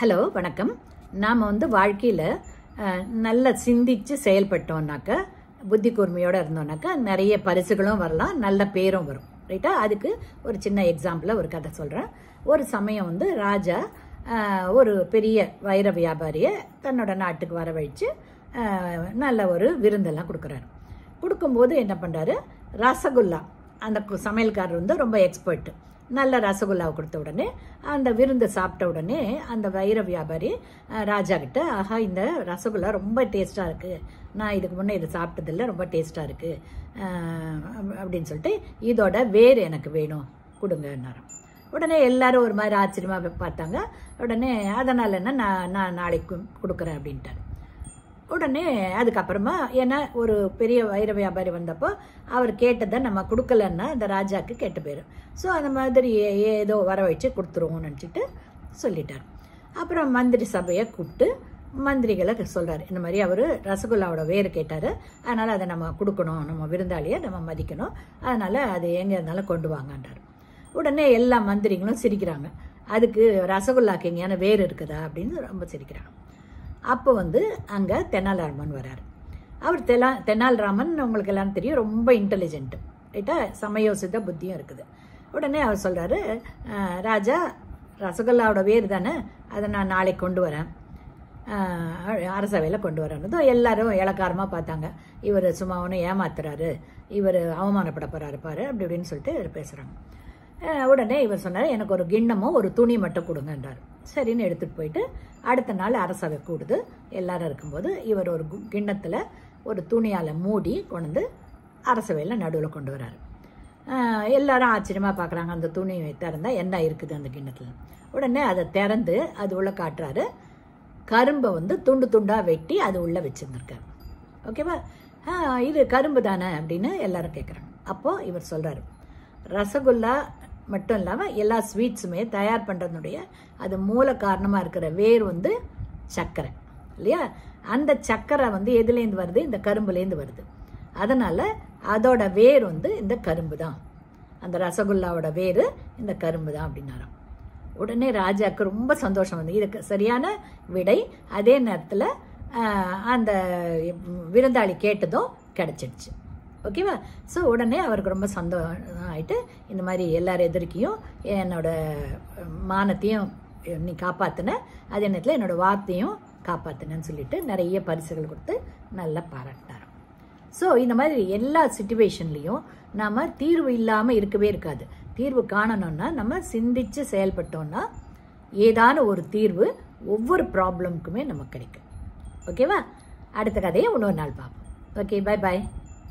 hello வணக்கம் நாம் வந்து வாழ்க்கையில் நல்ல சிந்திச்சு செயல்பட்டோம்னாக்க புத்தி கூர்மையோடு இருந்தோம்னாக்கா நிறைய பரிசுகளும் வரலாம் நல்ல பேரும் வரும் ரைட்டா அதுக்கு ஒரு சின்ன எக்ஸாம்பிளாக ஒரு கதை சொல்கிறேன் ஒரு சமயம் வந்து ராஜா ஆஹ், ஒரு பெரிய வைர வியாபாரியை தன்னோட நாட்டுக்கு வரவழைச்சு ஆஹ், நல்ல ஒரு விருந்தெல்லாம் கொடுக்குறாரு கொடுக்கும்போது என்ன பண்ணுறாரு ரசகுல்லா அந்த கு- சமையல்காரர் வந்து ரொம்ப எக்ஸ்பர்ட் நல்ல ரசகுல்லாவை கொடுத்த உடனே அந்த விருந்து சாப்பிட்ட உடனே அந்த வைர வியாபாரி அஹ், ராஜா கிட்ட ஆஹா இந்த ரசகுல்லா ரொம்ப டேஸ்ட்டாக இருக்குது நான் இதுக்கு முன்னே இது சாப்பிட்டதில்ல ரொம்ப டேஸ்ட்டாக இருக்குது அப்படின்னு சொல்லிட்டு இதோட வேர் எனக்கு வேணும் கொடுங்கன்னாராம் உடனே எல்லாரும் ஒரு மாதிரி ஆச்சரியமாக பார்த்தாங்க உடனே அதனால் என்ன நான் நான் நாளைக்கு கொடுக்குறேன் அப்படின்ட்டார் உடனே அதுக்கப்புறமா ஏன்னா ஒரு பெரிய வைர வியாபாரி வந்தப்போ அவர் கேட்டதை நம்ம கொடுக்கலன்னா இந்த ராஜாக்கு கெட்ட பேர் ஸோ அந்த மாதிரி ஏ- ஏதோ வர வச்சு கொடுத்துருவோம்னு நினச்சிட்டு சொல்லிட்டார் அப்புறம் மந்திரி சபையை கூப்பிட்டு மந்திரிகளை சொல்கிறார் இந்த மாதிரி அவர் ரசகுல்லாவோட வேறு கேட்டார் அதனால் அதை நம்ம கொடுக்கணும் நம்ம விருந்தாளியை நம்ம மதிக்கணும் அதனால் அது எங்கே இருந்தாலும் கொண்டு வாங்கன்றார் உடனே எல்லா மந்திரிகளும் சிரிக்கிறாங்க அதுக்கு ரசகுல்லாக்கு எங்கேயான வேறு இருக்குதா அப்படின்னு ரொம்ப சிரிக்கிறாங்க அப்போ வந்து அங்கே தெனாலிராமன் வரார் அவர் தெலா தெனாலிராமன் உங்களுக்கு எல்லாம் தெரியும் ரொம்ப இன்டெலிஜென்ட் ரைட்டா சமயோசித புத்தியும் இருக்குது உடனே அவர் சொல்கிறாரு ராஜா ரசகுல்லாவோட வேர் தானே அதை நான் நாளைக்கு கொண்டு வரேன் ஆஹ் அரசவையில் கொண்டு வரணும் எல்லாரும் இலக்காரமாக பார்த்தாங்க இவர் சும்மா ஒன்று ஏமாத்துறாரு இவர் அவமானப்பட போறாரு பாரு அப்படி இப்படின்னு சொல்லிட்டு பேசுகிறாங்க உடனே இவர் சொன்னார் எனக்கு ஒரு கிண்ணமும் ஒரு துணி மட்டும் கொடுங்கன்றார் சரின்னு எடுத்துகிட்டு போயிட்டு அடுத்த நாள் அரசவை கூடுது எல்லாரும் இருக்கும்போது இவர் ஒரு கு- கிண்ணத்துல ஒரு துணியால் மூடி கொண்டு வந்து அரசவையில் நடுவில் கொண்டு வராரு ஆஹ் எல்லாரும் ஆச்சரியமாக பார்க்குறாங்க அந்த துணி திறந்தா என்ன இருக்குது அந்த கிண்ணத்தில் உடனே அதை திறந்து அது உள்ள காட்டுறாரு கரும்பை வந்து துண்டு துண்டாக வெட்டி அது உள்ளே வச்சுருந்துருக்காரு ஓகேவா ஆ இது கரும்பு தானே அப்படின்னு எல்லாரும் கேட்குறாங்க அப்போது இவர் சொல்கிறாரு ரசகுல்லா மட்டும் இல்லாமல் எல்லா ஸ்வீட்ஸுமே தயார் பண்ணுறதுனுடைய அது மூல காரணமாக இருக்கிற வேர் வந்து சர்க்கரை இல்லையா அந்த சர்க்கரை வந்து எதுலேருந்து வருது இந்த கரும்புலேருந்து வருது அதனால் அதோட வேர் வந்து இந்த கரும்பு தான் அந்த ரசகுல்லாவோட வேர் இந்த கரும்பு தான் அப்படின்னாராம் உடனே ராஜாவுக்கு ரொம்ப சந்தோஷம் வந்து இதுக்கு சரியான விடை அதே நேரத்தில் அந்த விருந்தாளி கேட்டதும் கிடைச்சிடுச்சு ஓகேவா ஸோ உடனே அவருக்கு ரொம்ப சந்தோஷம் ஆயிட்டு இந்த மாதிரி எல்லார் எதிர்க்கையும் என்னோட மானத்தையும் நீ காப்பாத்தின அதே நேரத்தில் என்னோட வார்த்தையும் காப்பாத்தினேன்னு சொல்லிட்டு நிறைய பரிசுகள் கொடுத்து நல்லா பாராட்டினாராம் ஸோ இந்த மாதிரி எல்லா சுச்சுவேஷன்லேயும் நாம தீர்வு இல்லாமல் இருக்கவே இருக்காது தீர்வு காணணும்னா நம்ம சிந்திச்சு செயல்பட்டோம்னா ஏதான ஒரு தீர்வு ஒவ்வொரு ப்ராப்ளம்க்குமே நமக்கு கிடைக்கும் ஓகேவா அடுத்த கதையை இன்னொரு நாள் பார்ப்போம் ஓகே பை பாய்